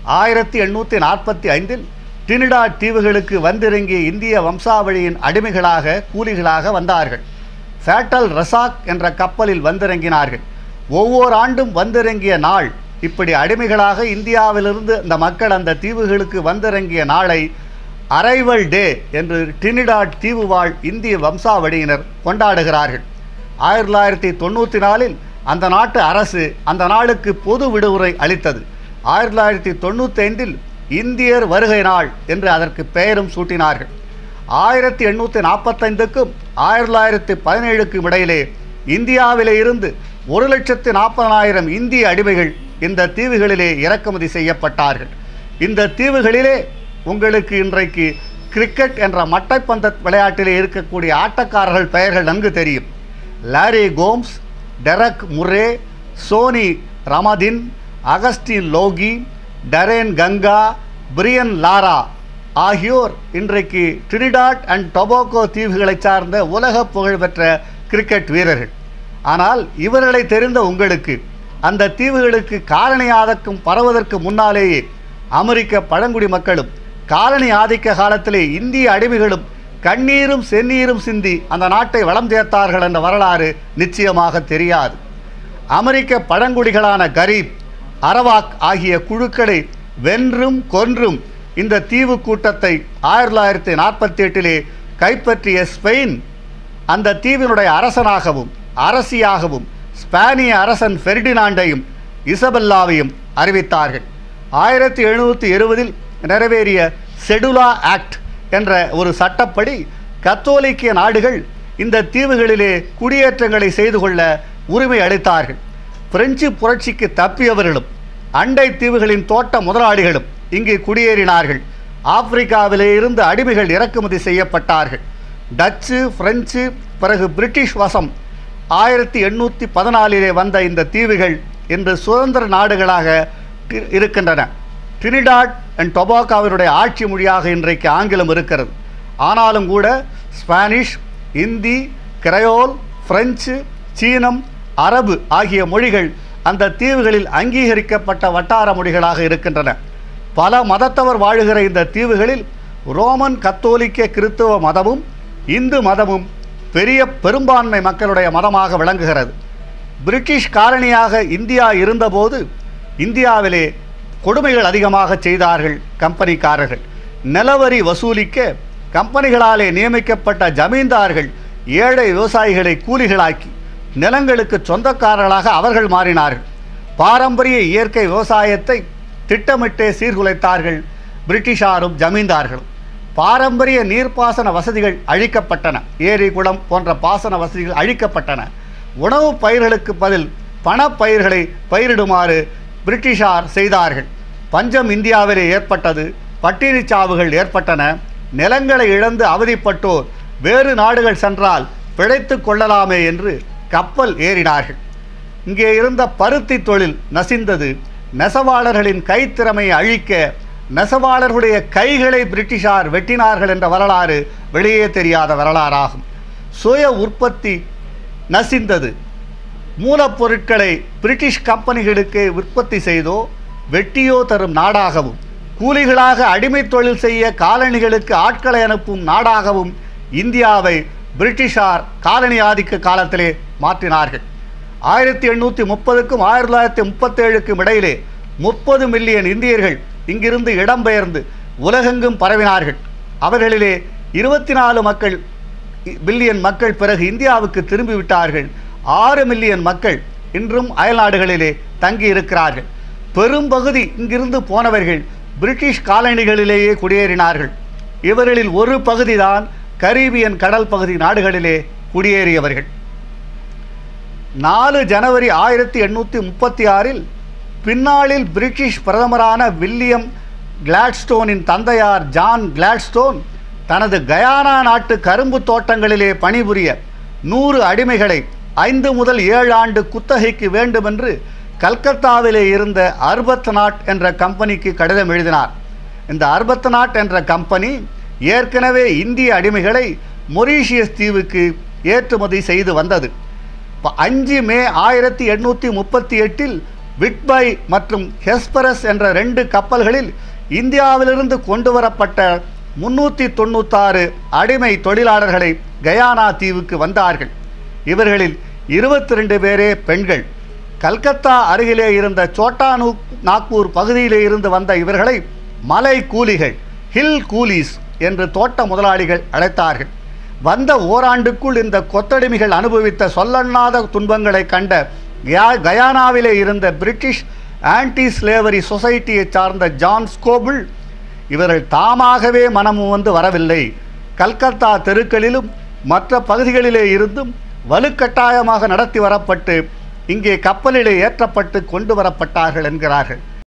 ஆயிரத்தி எண்ணூற்றி நாற்பத்தி ஐந்தில் டிரினிடாட் தீவுகளுக்கு வந்திறங்கிய இந்திய வம்சாவளியின் அடிமைகளாக கூலிகளாக வந்தார்கள் ஃபேட்டல் ரசாக் என்ற கப்பலில் வந்திறங்கினார்கள் ஒவ்வொரு ஆண்டும் வந்திறங்கிய நாள் இப்படி அடிமைகளாக இந்தியாவிலிருந்து இந்த மக்கள் அந்த தீவுகளுக்கு வந்திறங்கிய நாளை அரைவல் டே என்று டிரினிடாட் தீவு வாழ் இந்திய வம்சாவளியினர் கொண்டாடுகிறார்கள் ஆயிரத்தி தொள்ளாயிரத்தி தொண்ணூற்றி நாலில் அந்த நாட்டு அரசு அந்த நாளுக்கு பொது விடுமுறை அளித்தது ஆயிரத்தி தொள்ளாயிரத்தி தொண்ணூத்தைந்தில் இந்தியர் வருகை நாள் என்று அதற்கு பெயரும் சூட்டினார்கள் ஆயிரத்தி எண்ணூற்றி நாற்பத்தைந்துக்கும் ஆயிரத்தி தொள்ளாயிரத்தி பதினேழுக்கும் இடையிலே இந்தியாவிலே இருந்து ஒரு லட்சத்து நாற்பதாயிரம் இந்திய அடிமைகள் இந்த தீவுகளிலே இறக்குமதி செய்யப்பட்டார்கள் இந்த தீவுகளிலே உங்களுக்கு இன்றைக்கு கிரிக்கெட் என்ற மட்டைப்பந்த விளையாட்டிலே இருக்கக்கூடிய ஆட்டக்காரர்கள் பெயர்கள் நன்கு தெரியும் Larry Gomes Derek Murray Sonny Ramdin Augustine Logie Darren Ganga Brian Lara ஆகியோர் இன்றைக்கு ட்ரினிடாட் அண்ட் டொபாக்கோ தீவுகளைச் சார்ந்த உலக புகழ்பெற்ற கிரிக்கெட் வீரர்கள் ஆனால் இவர்களை தெரிந்த உங்களுக்கு அந்த தீவுகளுக்கு காலனி ஆதக்கம் பரவதற்கு முன்னாலேயே அமெரிக்க பழங்குடி மக்களும் காலனி ஆதிக்க காலத்திலே இந்திய அடிமைகளும் கண்ணீரும் செந்நீரும் சிந்தி அந்த நாட்டை வளம் சேர்த்தார்கள் என்ற வரலாறு நிச்சயமாக தெரியாது அமெரிக்க பழங்குடிகளான கரீப் அரவாக் ஆகிய குழுக்களை வென்றும் கொன்றும் இந்த தீவு கூட்டத்தை ஆயிரத்தி தொள்ளாயிரத்தி நாற்பத்தி எட்டிலே கைப்பற்றிய ஸ்பெயின் அந்த தீவினுடைய அரசனாகவும் அரசியாகவும் ஸ்பானிய அரசன் ஃபெர்டினாண்டையும் இசபெல்லாவையும் அறிவித்தார்கள் ஆயிரத்தி எழுநூற்றி இருபதில் நிறைவேறிய செடுலா ஆக்ட் என்ற ஒரு சட்டப்படி கத்தோலிக்க நாடுகள் இந்த தீவுகளிலே குடியேற்றங்களை செய்து கொள்ள உரிமை அளித்தார்கள் பிரெஞ்சு புரட்சிக்கு தப்பியவர்களும் அண்டை தீவுகளின் தோட்ட முதலாளிகளும் இங்கு குடியேறினார்கள் ஆப்பிரிக்காவிலே இருந்து அடிமைகள் இறக்குமதி செய்யப்பட்டார்கள் டச்சு பிரெஞ்சு பிறகு பிரிட்டிஷ் வசம் ஆயிரத்தி எண்ணூற்றி பதினாலிலே வந்த இந்த தீவுகள் இன்று சுதந்திர நாடுகளாக டி- இருக்கின்றன டிரினிடாட் அண்ட் டொபாக்கோவினுடைய ஆட்சி மொழியாக இன்றைக்கு ஆங்கிலம் இருக்கிறது ஆனாலும் கூட ஸ்பானிஷ் இந்தி கிரையோல் பிரெஞ்சு சீனம் அரபு ஆகிய மொழிகள் அந்த தீவுகளில் அங்கீகரிக்கப்பட்ட வட்டார மொழிகளாக இருக்கின்றன பல மதத்தவர் வாழுகிற இந்த தீவுகளில் ரோமன் கத்தோலிக்க கிறித்துவ மதமும் இந்து மதமும் பெரிய பெரும்பான்மை மக்களுடைய மதமாக விளங்குகிறது பிரிட்டிஷ் காலனியாக இந்தியா இருந்தபோது இந்தியாவிலே கொடுமைகள் அதிகமாக செய்தார்கள் கம்பெனிக்காரர்கள் நிலவரி வசூலிக்க கம்பெனிகளாலே நியமிக்கப்பட்ட ஜமீன்தார்கள் ஏழை விவசாயிகளை கூலிகளாக்கி நிலங்களுக்கு சொந்தக்காரர்களாக அவர்கள் மாறினார்கள் பாரம்பரிய இயற்கை விவசாயத்தை திட்டமிட்டே சீர்குலைத்தார்கள் பிரிட்டிஷாரும் ஜமீன்தார்களும் பாரம்பரிய நீர்ப்பாசன வசதிகள் அழிக்கப்பட்டன ஏரி குளம் போன்ற பாசன வசதிகள் அழிக்கப்பட்டன உணவுப் பயிர்களுக்கு பதில் பணப்பயிர்களை பயிரிடுமாறு பிரிட்டிஷார் செய்தார்கள் பஞ்சம் இந்தியாவிலே ஏற்பட்டது பட்டினிச் சாவுகள் ஏற்பட்டன நிலங்களை இழந்து அவதிப்பட்டோர் வேறு நாடுகள் சென்றால் பிழைத்து கொள்ளலாமே என்று கப்பல் ஏறினார்கள் இங்கே இருந்த பருத்தி தொழில் நசிந்தது நெசவாளர்களின் கைத்திறமையை அழிக்க நெசவாளர்களுடைய கைகளை பிரிட்டிஷார் வெட்டினார்கள் என்ற வரலாறு வெளியே தெரியாத வரலாறாகும் சுய உற்பத்தி நசிந்தது மூலப்பொருட்களை பிரிட்டிஷ் கம்பெனிகளுக்கு உற்பத்தி செய்தோ வெட்டியோ தரும் நாடாகவும் கூலிகளாக அடிமைத் தொழில் செய்ய காலனிகளுக்கு ஆட்களை அனுப்பும் நாடாகவும் இந்தியாவை பிரிட்டிஷார் காலனி ஆதிக்க காலத்திலே மாற்றினார்கள் ஆயிரத்தி எண்ணூற்றி முப்பதுக்கும் ஆயிரத்தி தொள்ளாயிரத்தி முப்பத்தேழுக்கும் இடையிலே முப்பது மில்லியன் இந்தியர்கள் இங்கிருந்து இடம்பெயர்ந்து உலகெங்கும் பரவினார்கள் அவர்களிலே இருபத்தி நாலு மக்கள் பில்லியன் மக்கள் பிறகு இந்தியாவுக்கு திரும்பிவிட்டார்கள் ஆறு மில்லியன் மக்கள் இன்றும் அயல்நாடுகளிலே தங்கி இருக்கிறார்கள் பெரும்பகுதி இங்கிருந்து போனவர்கள் பிரிட்டிஷ் காலனிகளிலேயே குடியேறினார்கள் இவர்களில் ஒரு பகுதிதான் கரீபியன் கடல் பகுதி நாடுகளிலே குடியேறியவர்கள் நாலு ஜனவரி ஆயிரத்தி எண்ணூற்றி முப்பத்தி ஆறில் பின்னாளில் பிரிட்டிஷ் பிரதமரான வில்லியம் கிளாட்ஸ்டோனின் தந்தையார் ஜான் கிளாட்ஸ்டோன் தனது கயானா நாட்டு கரும்பு தோட்டங்களிலே பணிபுரிய நூறு அடிமைகளை ஐந்து முதல் ஏழு ஆண்டு குத்தகைக்கு வேண்டுமென்று கல்கத்தாவிலே இருந்த அர்பத்நாட் என்ற கம்பெனிக்கு கடிதம் எழுதினார் இந்த அர்பத்நாட் என்ற கம்பெனி ஏற்கனவே இந்திய அடிமைகளை மொரீஷியஸ் தீவுக்கு ஏற்றுமதி செய்து வந்தது ப- அஞ்சு மே ஆயிரத்தி எண்ணூற்றி முப்பத்தி எட்டில் விட்பை மற்றும் ஹெஸ்பரஸ் என்ற ரெண்டு கப்பல்களில் இந்தியாவிலிருந்து கொண்டு வரப்பட்ட முன்னூற்றி தொண்ணூத்தாறு அடிமை தொழிலாளர்களை கயானா தீவுக்கு வந்தார்கள் இவர்களில் இருபத்தி ரெண்டு பேரே பெண்கள் கல்கத்தா அருகிலே இருந்த சோட்டானு நாக்பூர் பகுதியிலே இருந்து வந்த இவர்களை மலை கூலிகள் ஹில் கூலிஸ் என்று தோட்ட முதலாளிகள் அழைத்தார்கள் வந்த ஓராண்டுக்குள் இந்த கொத்தடிமைகள் அனுபவித்த சொல்லண்ணாத துன்பங்களை கண்ட கயா- கயானாவிலே இருந்த பிரிட்டிஷ் ஆன்டி ஸ்லேவரி சொசைட்டியை சார்ந்த ஜான் ஸ்கோபிள் இவர்கள் தாமாகவே மனமும் வந்து வரவில்லை கல்கத்தா தெருக்களிலும் மற்ற பகுதிகளிலே இருந்தும் வலுக்கட்டாயமாக நடத்தி வரப்பட்டு இங்கே கப்பலிலே ஏற்றப்பட்டு கொண்டு வரப்பட்டார்கள் என்கிறார்கள்